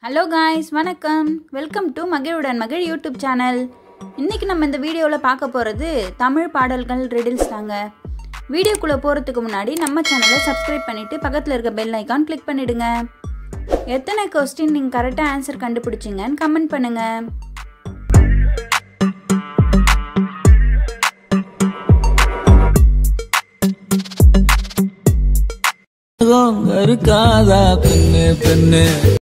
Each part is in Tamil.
ஹலோ காய்ஸ் வணக்கம் வெல்கம் டு மகிழுடன் மகிழ் யூடியூப் சேனல் இன்றைக்கி நம்ம இந்த வீடியோவில் பார்க்க போகிறது தமிழ் பாடல்கள் ரிடில்ஸ் தாங்க வீடியோக்குள்ளே போகிறதுக்கு முன்னாடி நம்ம சேனலை சப்ஸ்கிரைப் பண்ணிவிட்டு பக்கத்தில் இருக்க பெல் ஐக்கான் கிளிக் பண்ணிவிடுங்க எத்தனை கொஸ்டின் நீங்கள் கரெக்டாக ஆன்சர் கண்டுபிடிச்சிங்கன்னு கமெண்ட் பண்ணுங்கள் இருக்காதா பெண்ணு பெண்ணு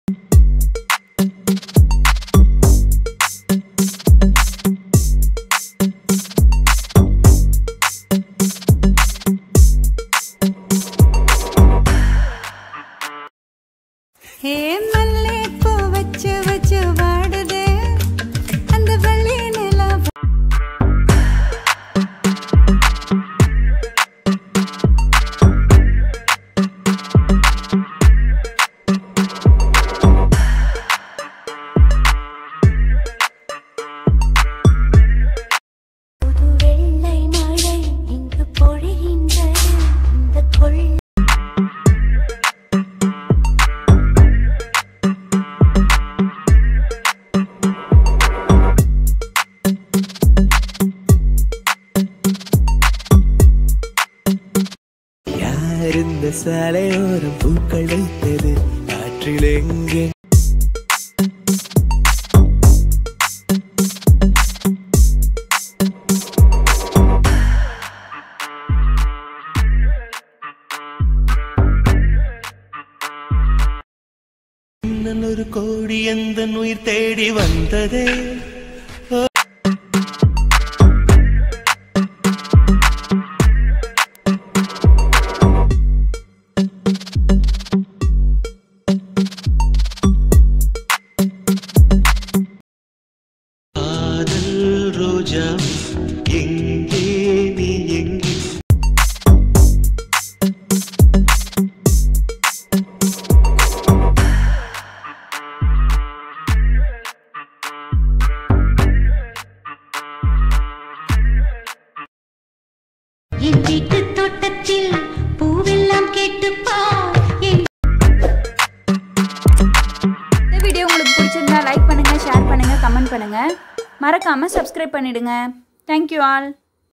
ஹே மல்லே பூ வச்சு வச்சு வாடுதே அந்த வள்ளி நிலா புது வெள்ளை மழை இங்கு பொழிகின்றது இந்த கொள்ளை யார் இந்த சாலையோரம் பூக்கள் வைத்தது காற்றில் எங்கே இன்னும் ஒரு கோடி எந்த உயிர் தேடி வந்ததே காதல் ரோஜா எங்கே நீ எங்கே என் வீட்டு தோட்டத்தில் பூவெல்லாம் கேட்டுப்பார் என் இந்த வீடியோ உங்களுக்கு பிடிச்சிருந்தா லைக் பண்ணுங்கள் ஷேர் பண்ணுங்கள் கமெண்ட் பண்ணுங்கள் மறக்காமல் சப்ஸ்கிரைப் பண்ணிவிடுங்க தேங்க்யூ ஆல்